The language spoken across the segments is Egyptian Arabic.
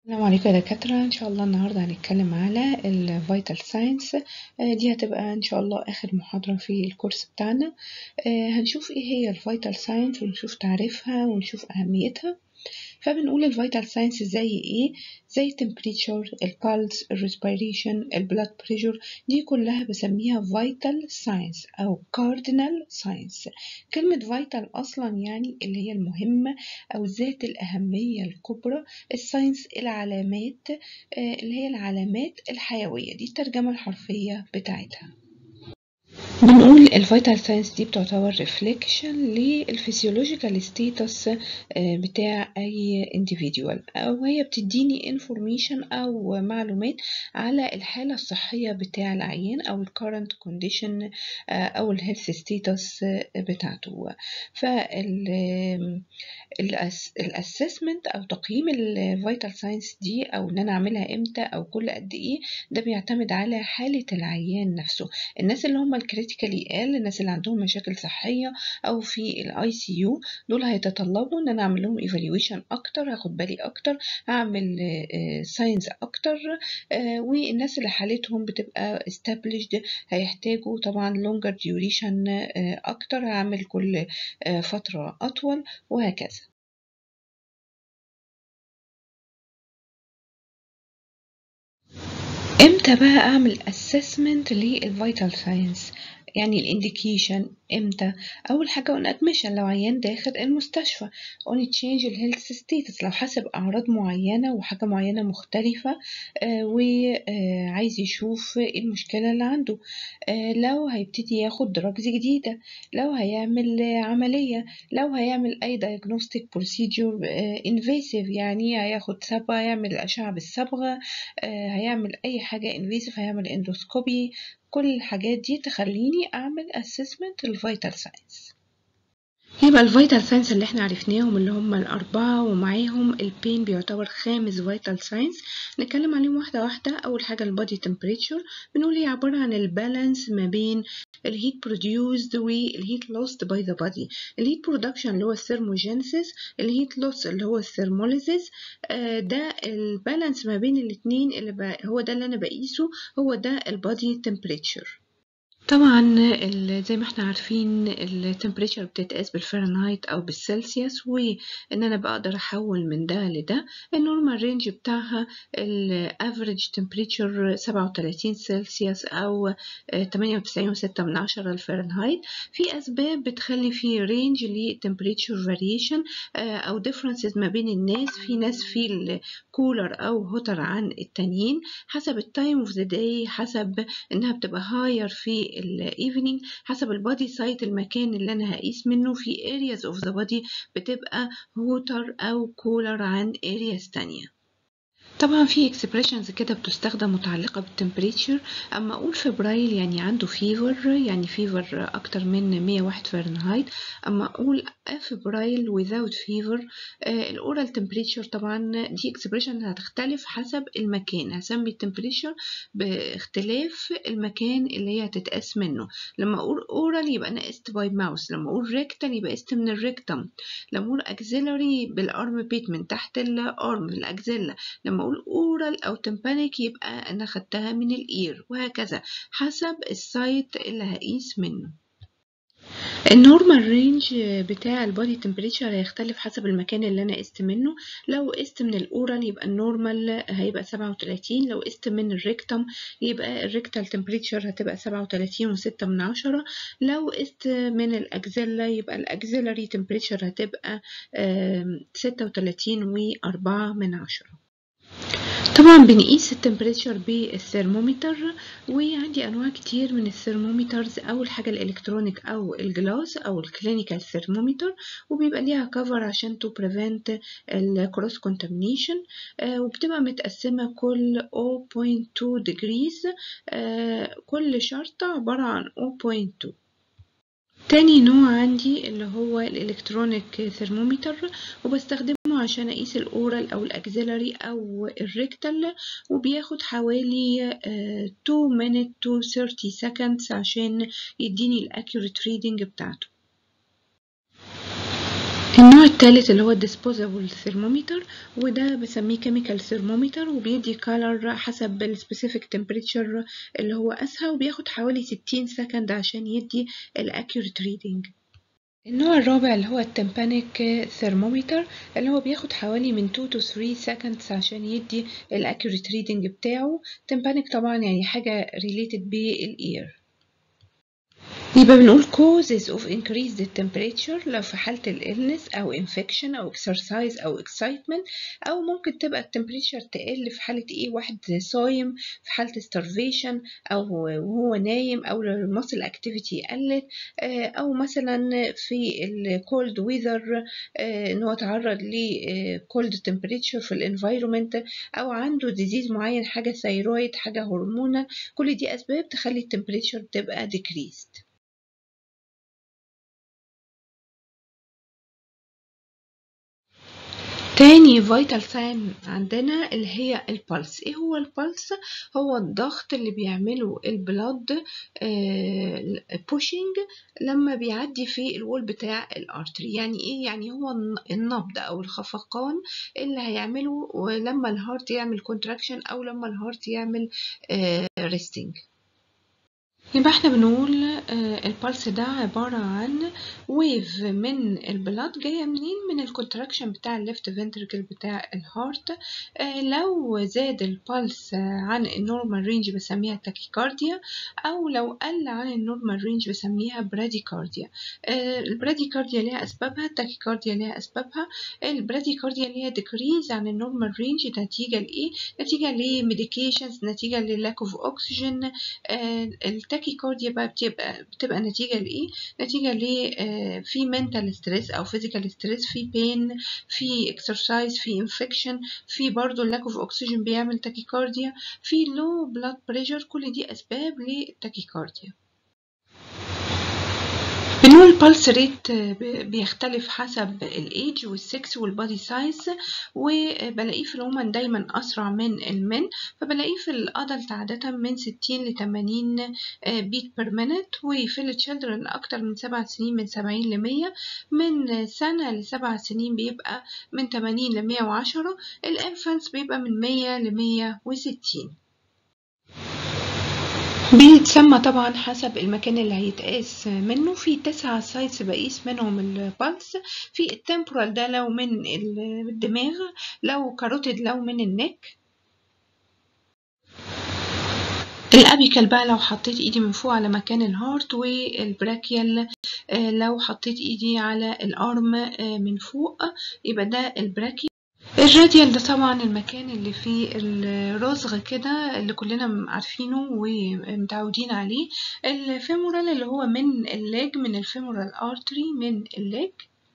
السلام عليكم يا دكاترة إن شاء الله النهاردة هنتكلم على ال Vital Signs آه، دي هتبقى إن شاء الله آخر محاضرة في الكورس بتاعنا آه، هنشوف إيه هي ال Vital Signs ونشوف تعريفها ونشوف أهميتها فبنقول ال Vital Signs زي إيه زي temperature ال pulse ال respiration ال blood pressure دي كلها بسميها Vital Signs أو Cardinal Signs كلمة Vital أصلا يعني اللي هي المهمة أو ذات الأهمية الكبرى الساينس العلامات آه، اللي هي العلامات الحيوية دي الترجمة الحرفية بتاعتها بنقول الفيتال ساينس دي بتعتبر ريفليكشن للفسيولوجيكال ستيتس بتاع اي individual او هي بتديني انفورميشن او معلومات على الحالة الصحية بتاع العيان او الكورنت كونديشن او الهيلث ستيتس بتاعته فال الاسسمنت او تقييم الفيتال ساينس دي او ان انا اعملها امتى او كل قد ايه ده بيعتمد على حالة العيان نفسه الناس اللي هم الكريتيكالي ال الناس اللي عندهم مشاكل صحية او في الاي سي يو دول هيتطلبوا ان انا اعمل لهم ايفالويشن اكتر هاخد بالي اكتر هعمل ساينس اكتر آه، والناس اللي حالتهم بتبقى established هيحتاجوا طبعا longer duration آه، اكتر هعمل كل آه، فترة اطول وهكذا امتى بقى اعمل assessment للفيتال ساينس يعني الانديكيشن امتى اول حاجه قلنا ادميشن لو عيان داخل المستشفى اون تشينج الهيلث ستيتس لو حاسب اعراض معينه وحاجه معينه مختلفه آه وعايز يشوف ايه المشكله اللي عنده آه لو هيبتدي ياخد دراجز جديده لو هيعمل آه، عمليه لو هيعمل اي diagnostic procedure انفيسيف يعني هياخد صبغه يعمل اشعه بالصبغه آه هيعمل اي حاجه انفيسيف هيعمل اندوسكوبي كل الحاجات دي تخليني اعمل assessment للفيتال ساينس يبقى الفيتال ساينس اللي احنا عرفناهم اللي هم الأربعة ومعاهم البين بيعتبر خامس فيتال ساينس نتكلم عليهم واحدة واحدة أول حاجة البادي تمبريتشر بنقول هي عبارة عن البالانس ما بين الهيت produced والهيت lost by the body الهيت production اللي هو الثيرموجينيسيس الهيت loss اللي هو الثيرموليزيس آه، ده البالانس ما بين الاتنين اللي ب... هو ده اللي أنا بقيسه هو ده البادي تمبريتشر طبعا ال- زي ما احنا عارفين التمبريتشر بتتقاس بالفahrenheit او بالسلسيوس وان انا بقدر احول من ده لده النورمال رينج بتاعها الافريج تمبريتشر 37 سلسيوس او 98.6 من عشرة الفahrenheit في اسباب بتخلي في رينج لتمبريتشر فاريشن او differences ما بين الناس في ناس في الكولر او هوتر عن التانيين حسب التايم اوف ذا داي حسب انها بتبقى هاير في الايفنينج حسب البادي سايت المكان اللي انا هقيس منه في areas of the body بتبقى هوتر او كولر عن areas تانية طبعا في expressions كده بتستخدم متعلقة بالتمبريتشر أما أقول فبرايل يعني عنده فيفر يعني فيفر أكتر من 101 فahrenheit أما أقول فبرايل without fever آه الأورال تمبريتشر طبعا دي expression هتختلف حسب المكان هسمي التمبريتشر باختلاف المكان اللي هي هتتقاس منه لما أقول أورال يبقى أنا قست باي ماوس لما أقول ريكتال يبقى قست من الريكتم لما أقول أكزيلري بالأرم بيت من تحت الأرم الأكزيلا لما اقول اورال او تمبانيك يبقى انا خدتها من الاير وهكذا حسب السايت اللي هقيس منه النورمال رينج بتاع البادي تمبريتشر هيختلف حسب المكان اللي انا قست منه لو قست من الاورال يبقى النورمال هيبقى 37 لو قست من الريكتم يبقى الريكتال تمبريتشر هتبقى 37 وستة من عشرة لو قست من الاكزيلا يبقى الاكزيلاري تمبريتشر هتبقى ستة وتلاتين وأربعة من عشرة طبعا بنقيس التمبريتشر بالثرمومتر وعندي انواع كتير من الثرمومترز اول حاجه الالكترونيك او الجلاس او الكلينيكال ثرمومتر وبيبقى ليها كفر عشان تو بريفنت الكروس كونتامينيشن وبتبقى متقسمه كل 0.2 ديجريز كل شرطه عباره عن 0.2 تاني نوع عندي اللي هو الالكترونيك ثرمومتر وبستخدمه عشان اقيس الاورال او الاكزيلاري او الريكتال وبياخد حوالي آه، 2 minute to 30 seconds عشان يديني الاكيوريت ريدنج بتاعته النوع الثالث اللي هو الديسبوزابل ثرمومتر وده بسميه كيميكال ثرمومتر وبيدي كالر حسب السبيسيفيك تمبريتشر اللي هو قاسها وبياخد حوالي 60 سكند عشان يدي الاكيوريت ريدنج النوع الرابع اللي هو التمبانيك ثرمومتر اللي هو بياخد حوالي من 2 to 3 seconds عشان يدي الاكيوريت ريدنج بتاعه تمبانيك طبعا يعني حاجة related بالاير يبقى بنقول causes of increased temperature لو في حالة ال illness أو infection أو exercise أو excitement أو ممكن تبقى التمبريتشر تقل في حالة إيه واحد صايم في حالة starvation أو وهو نايم أو لو المسل activity قلت أو مثلا في ال cold weather إن هو تعرض ل cold temperature في ال environment أو عنده disease معين حاجة ثيرويد حاجة هرمونال كل دي أسباب تخلي التمبريتشر تبقى decreased تاني فيتال ساين عندنا اللي هي البلس ايه هو البلس هو الضغط اللي بيعمله البلد بوشنج لما بيعدي في الوول بتاع الارتري يعني ايه يعني هو النبض او الخفقان اللي هيعمله لما الهارت يعمل كونتراكشن او لما الهارت يعمل ريستنج يبقى احنا بنقول البلس ده عبارة عن ويف من البلاد جاية منين من الكونتراكشن بتاع الليفت فنتركل بتاع الهارت لو زاد البلس عن النورمال رينج بسميها تاكيكارديا او لو قل عن النورمال رينج بسميها براديكارديا البراديكارديا ليها اسبابها التاكيكارديا ليها اسبابها البراديكارديا ليها ديكريز عن النورمال رينج نتيجة لايه نتيجة لميديكيشنز نتيجة للاك اوف اوكسجين التاكيكارديا بقى بتبقى بتبقى نتيجة لإيه؟ نتيجة ل في mental ستريس أو physical ستريس في pain في exercise في infection في برضه lack of oxygen بيعمل تاكيكارديا في low blood pressure كل دي أسباب للتاكيكارديا بنقول البلس ريت بيختلف حسب الايدج والسكس والبادي سايز وبلاقيه في الومن دايما اسرع من المن فبلاقيه في الادلت عادة من 60 ل 80 بيت بير مينت وفي التشيلدرن اكتر من 7 سنين من 70 ل 100 من سنة لسبع سنين بيبقى من 80 ل 110 الانفانتس بيبقى من 100 ل 160 بيتسمى طبعا حسب المكان اللي هيتقاس منه في تسعة سايتس بقيس منهم البلس في التمبورال ده لو من الدماغ لو كاروتيد لو من النك الابيكال بقى لو حطيت ايدي من فوق على مكان الهارت والبراكيال لو حطيت ايدي على الارم من فوق يبقى ده البراكيال الراديال ده طبعا المكان اللي فيه الرزغ كده اللي كلنا عارفينه ومتعودين عليه الفيمورال اللي هو من الليج من الفيمورال ارتري من الليج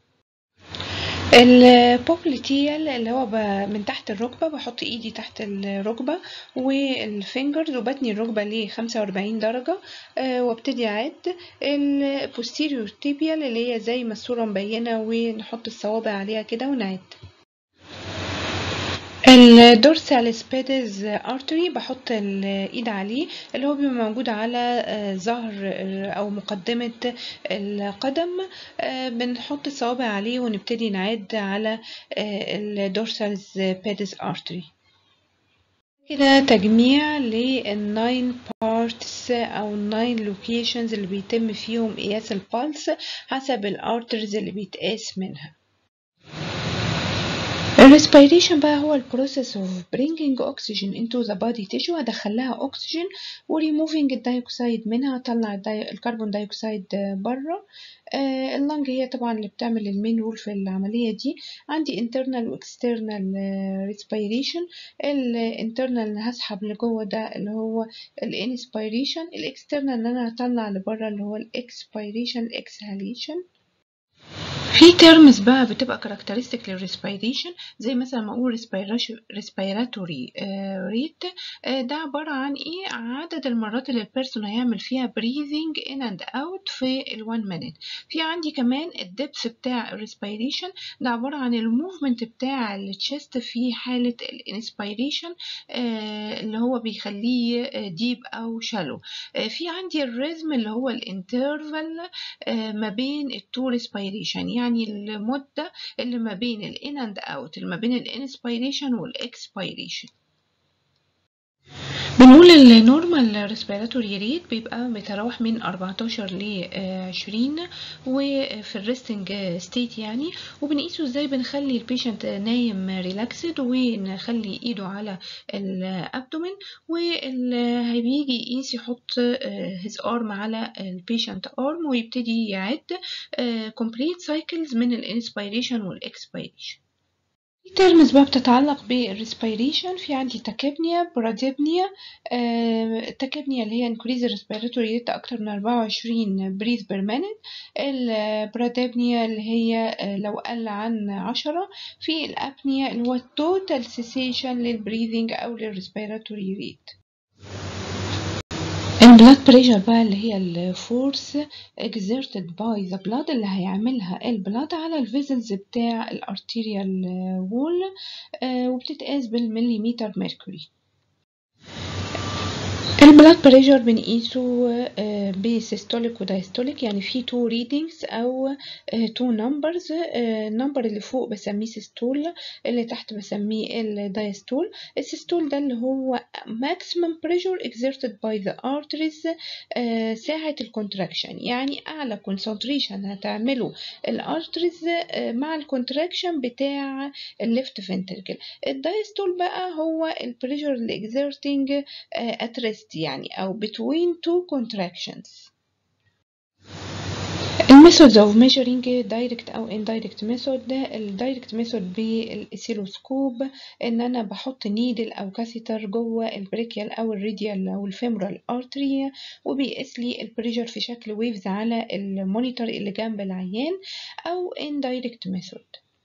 البوبليتيال اللي هو من تحت الركبة بحط ايدي تحت الركبة والفينجرز وبتني الركبة ل 45 درجة أه وابتدي اعد البوستيريور تيبيال اللي هي زي ما الصورة مبينة ونحط الصوابع عليها كده ونعد الدورسال سبيدز ارتري بحط الايد عليه اللي هو بيبقى موجود على ظهر او مقدمة القدم بنحط الصوابع عليه ونبتدي نعد على الدورسال سبيدز ارتري كده تجميع للناين بارتس او الناين لوكيشنز اللي بيتم فيهم قياس البلس حسب الارترز اللي بيتقاس منها الريسبيريشن بقى هو البروسيس اوف bringing oxygen into the body tissue هدخلها اكسجين وريموفينج الدايوكسيد منها اطلع الكربون دايوكسيد بره آه اللنج هي طبعا اللي بتعمل المين رول في العملية دي عندي internal و external respiration الانترنال هسحب لجوه ده اللي هو الانسبيريشن الاكسترنال اللي انا هطلع لبره اللي هو الاكسبيريشن الاكسهاليشن في تيرمز بقى بتبقى كاركترستيك للريسبيريشن زي مثلا ما اقول ريسبيراتوري ريت ده عباره عن ايه عدد المرات اللي البيرسون هيعمل فيها بريذنج ان اند اوت في الوان مينيت في عندي كمان الدبس بتاع الريسبيريشن ده عباره عن الموفمنت بتاع التشست في حاله الانسبيريشن اللي هو بيخليه ديب او شالو في عندي الريزم اللي هو الانترفال ما بين التو ريسبيريشن يعني يعني المدة اللي ما بين الان اند اوت اللي ما بين الانسبيريشن والاكسبيريشن بنقول النورمال ريسبيراتوري ريت بيبقى بيتراوح من 14 ل 20 وفي الريستنج ستيت يعني وبنقيسه ازاي بنخلي البيشنت نايم ريلاكسد ونخلي ايده على الابدومين وهيجي يقيس يحط هيز ارم على البيشنت ارم ويبتدي يعد كومبليت سايكلز من الانسبيريشن والاكسبيريشن في ترمز بقى بتتعلق بالريسبيريشن في عندي تاكيبنيا براديبنيا آه التاكيبنيا اللي هي increase respiratory rate أكتر من 24 breath per minute البراديبنيا اللي هي آه لو قل عن 10 في الأبنيا اللي هو التوتال cessation للبريذنج أو للريسبيراتوري ريت البلاد بريشر بقى اللي هي الفورس exerted by the blood اللي هيعملها البلاد على الفيزلز بتاع الارتيريال وول وبتتقاس بالمليمتر ميركوري البلاد بريشر بنقيسه بسيستوليك ودايستوليك يعني في تو ريدنجز او تو نمبرز النمبر اللي فوق بسميه سيستول اللي تحت بسميه الدايستول السيستول ده اللي هو maximum pressure exerted by the arteries ساعة الكونتراكشن يعني أعلى concentration هتعمله الارتريز مع الكونتراكشن بتاع الليفت فنتركل الدايستول بقى هو البريشر اللي exerting at rest يعني أو between two contractions الميثودز اوف ميجرينج دايركت او indirect ميثود الدايركت ميثود بالاسيلوسكوب ان انا بحط نيدل او كاثيتر جوه البريكيال او الريديال او الفيمورال ارتري وبيقيس لي البريشر في شكل ويفز على المونيتور اللي جنب العيان او indirect ميثود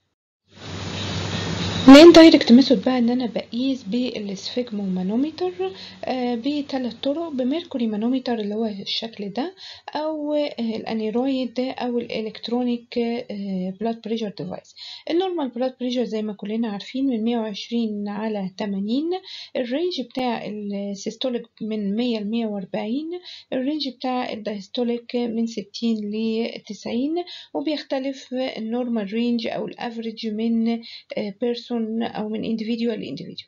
الاندايركت ميثود بقى ان انا بقيس بالسفيجمو مانومتر آه بثلاث طرق بميركوري مانومتر اللي هو الشكل ده او آه الانيرويد او الالكترونيك آه بلاد بريشر ديفايس النورمال بلاد بريشر زي ما كلنا عارفين من 120 على 80 الرينج بتاع السيستوليك من 100 ل 140 الرينج بتاع الدايستوليك من 60 ل 90 وبيختلف النورمال رينج او الافريج من بيرسون أو من individual ل individual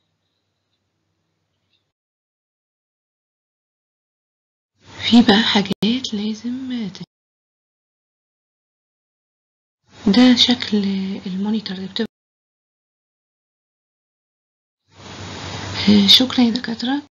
في بقى حاجات لازم ده شكل المونيتور اللي بتبقى شكرا يا دكاترة